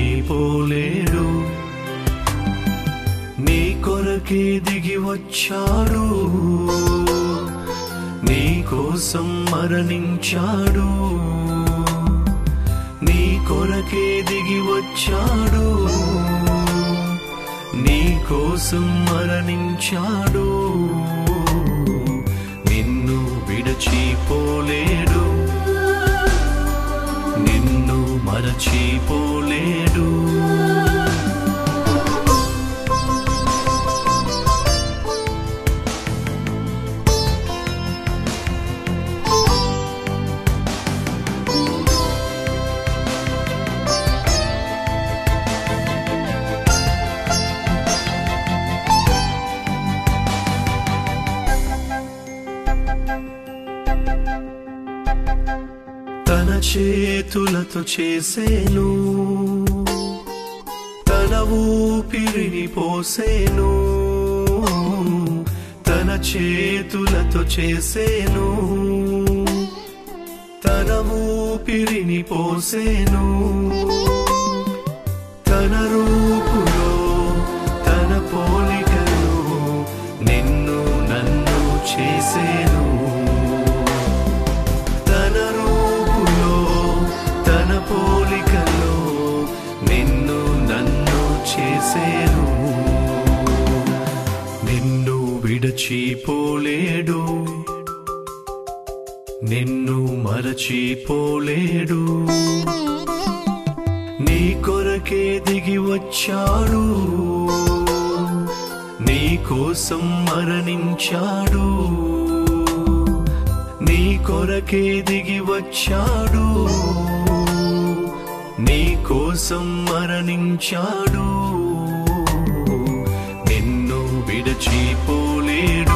విడచిపోలేడు నీ కొరకే దిగి వచ్చాడు నీ కోసం మరణించాడు నీ కొరకే దిగి వచ్చాడు నీ కోసం మరణించాడు నిన్ను విడచిపోలేడు నిన్ను మరచిపోలేడు తన చేతులతో చేసేను తన ఊపిరిని పోసేను తన చేతులతో చేసేను తన ఊపిరిని పోసేను తన రూపులో తన పోలికలో నిన్ను నన్ను చేసేను తన రూపులో తన పోలికలో నిన్ను నన్ను చేసేను నిన్ను విడచిపోలేడు నిన్ను మరచిపోలేడు నీ కొరకే దిగి వచ్చాడు నీ కోసం మరణించాడు నీ కొరకే దిగి వచ్చాడు నీ కోసం మరణించాడు నిన్ను విడచిపోలేడు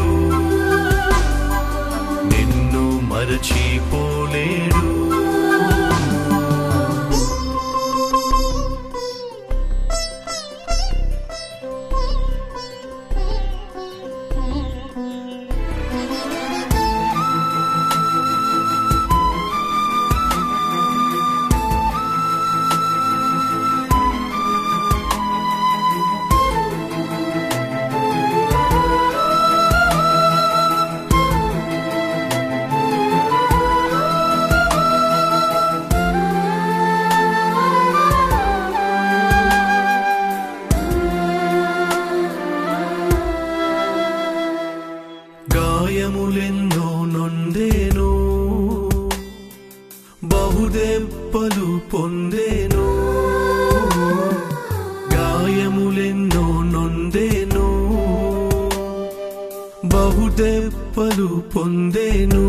నిన్ను మరచిపోలేడు గాయములెన్నో నొందేను బహుదెప్పలు పొందేను గాయములెన్నో నొందేను బహుదెప్పలు పొందేను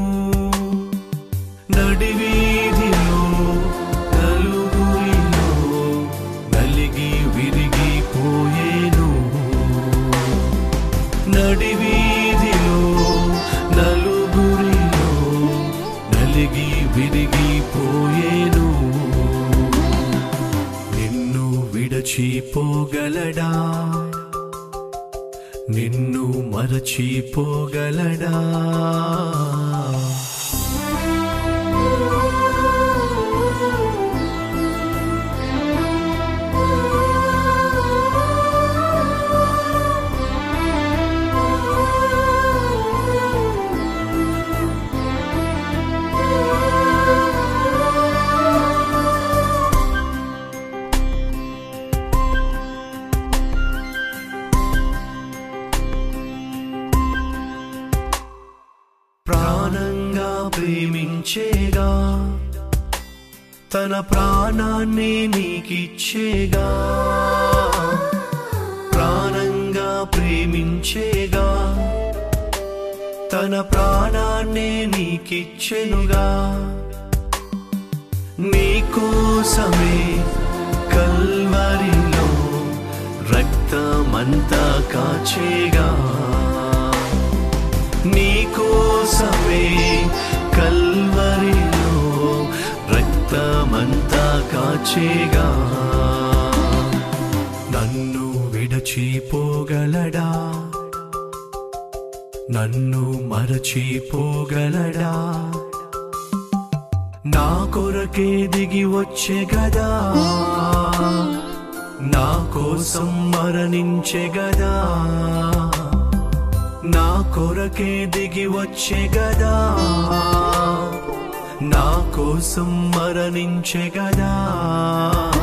నడివీధిలో నలుగురిలో నలిగి విరిగిపోయేను నడివీధిలో నలుగురిలో నలిగి విరిగిపోయేను నిన్ను విడచిపోగలడా నిన్ను మరచిపోగలడా ప్రాణంగా ప్రేమించేగా తన ప్రాణాన్ని నీకిచ్చేగా ప్రాణంగా ప్రేమించేగా తన ప్రాణాన్ని నీకిచ్చెనుగా నీకోసమే కల్వరిలో రక్తమంతా కాచేగా నీకోసమే కల్వరిలో రక్తమంతా కాచేగా నన్ను విడచిపోగలడా నన్ను మరచిపోగలడా నా కొరకే దిగి వచ్చే గదా కోసం మరణించే గదా నా కొరకే దిగి వచ్చే గదా నా కోసం మరణించే గదా